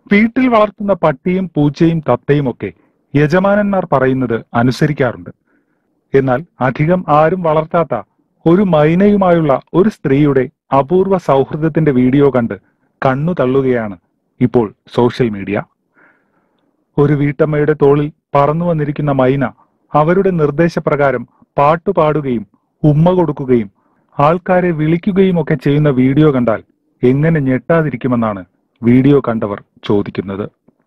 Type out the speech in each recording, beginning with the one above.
വീട്ടിൽ വളർത്തുന്ന പട്ടിയും പൂച്ചയും തത്തയും ഒക്കെ യജമാനന്മാർ പറയുന്നത് അനുസരിക്കാറുണ്ട് എന്നാൽ അധികം ആരും വളർത്താത്ത ഒരു മൈനയുമായുള്ള ഒരു സ്ത്രീയുടെ അപൂർവ സൗഹൃദത്തിന്റെ വീഡിയോ കണ്ട് കണ്ണു തള്ളുകയാണ് ഇപ്പോൾ സോഷ്യൽ മീഡിയ ഒരു വീട്ടമ്മയുടെ തോളിൽ പറന്നു വന്നിരിക്കുന്ന മൈന അവരുടെ നിർദ്ദേശപ്രകാരം പാട്ടുപാടുകയും ഉമ്മ കൊടുക്കുകയും ആൾക്കാരെ വിളിക്കുകയും ഒക്കെ ചെയ്യുന്ന വീഡിയോ കണ്ടാൽ എങ്ങനെ ഞെട്ടാതിരിക്കുമെന്നാണ് വീഡിയോ കണ്ടവർ ചോദിക്കുന്നത്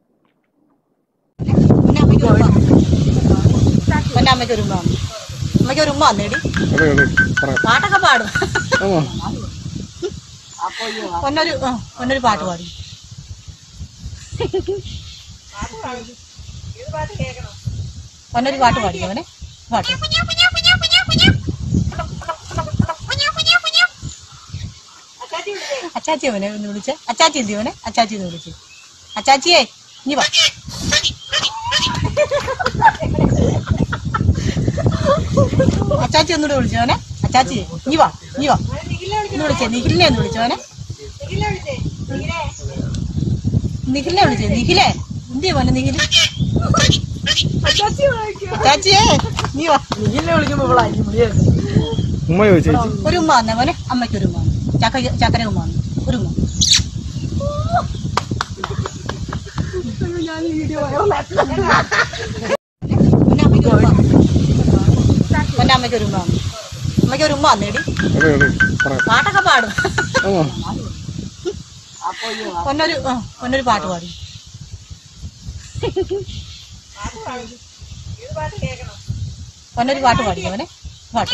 പിന്നെ അമ്മയ്ക്ക് ഒരു ഉമ്മ വന്നു അമ്മയ്ക്ക് ഒരു ഉമ്മ വന്നേടി അതെ അതെ പറ പാട്ടൊക്കെ പാടും ആണോ ഒന്നൊരു ആ, ഒന്നൊരു പാട്ട് പാടും ഒന്നൊരു പാട്ട് പാടി അവനെ പാട്ട് അച്ചാച്ചി അവനെ ഒന്ന് വിളിച്ച് അച്ചാച്ചി എന്തി അവനെ അച്ചാച്ചി എന്ന് വിളിച്ച് അച്ചാച്ചിയെ നീ വാ അച്ചാച്ചി ഒന്നുകൂടെ വിളിച്ചവനെ അച്ചാച്ചി നീ വാ നീ വാ എന്ന് വിളിച്ചേ നിഖിലിനെ ഒന്ന് വിളിച്ചവനെ നിഖിലിനെ വിളിച്ചേ നിഖിലേ എന്തിയാ പോലെ നിഖില് അച്ചാച്ചിയെ നീ വാ ഉമ്മ ചോദിച്ചു ചേച്ചി ഒരു ഉമ്മ വന്നേ മോനെ അമ്മയ്ക്ക് ഒരു ഉമ്മ വന്നു ചക്ക ചക്കര ഉമ്മ വന്നു ഒരു ഉമ്മ പിന്നെ അമ്മയ്ക്ക് ഒരു ഉമ്മ പിന്നെ അമ്മയ്ക്ക് ഒരു ഉമ്മ വന്നു അമ്മയ്ക്ക് ഒരു ഉമ്മ വന്നേടി അതെ അതെ പറ പാട്ടൊക്കെ പാടും ആണോ ഒന്നൊരു ആ, ഒന്നൊരു പാട്ട് പാടി ഒന്നൊരു പാട്ട് പാടി അവനെ പാട്ട്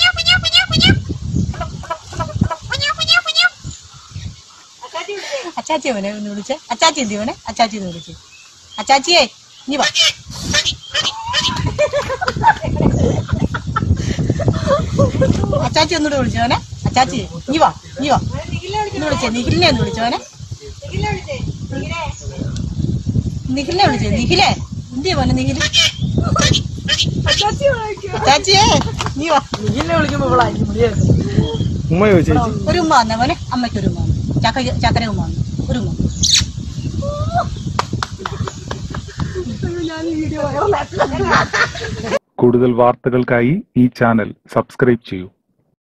അച്ചാച്ചി അവനെ ഒന്ന് വിളിച്ചേ അച്ചാച്ചി എന്തി അവനെ അച്ചാച്ചി എന്ന് വിളിച്ച് അച്ചാച്ചിയെ നീ വാ അച്ചാച്ചി ഒന്നുകൂടെ വിളിച്ചവനെ അച്ചാച്ചി നീ വാ നീ വാ എന്ന് വിളിച്ചേ നിഖിലിനെ ഒന്ന് വിളിച്ചവനെ നിഖിലിനെ വിളിച്ചേ നിഖിലേ എന്തിയാ പോലെ നിഖില് അച്ചാച്ചിയെ നീ വാ ഉമ്മ ചോദിച്ചു ചേച്ചി ഒരു ഉമ്മ വന്നേ മോനെ അമ്മയ്ക്ക് ഒരു ഉമ്മ വന്നു ചക്ക ചക്കര ഉമ്മ വന്നു ഒരു ഉമ്മ കൂടുതൽ വാർത്തകൾക്കായി ഈ ചാനൽ സബ്സ്ക്രൈബ് ചെയ്യൂ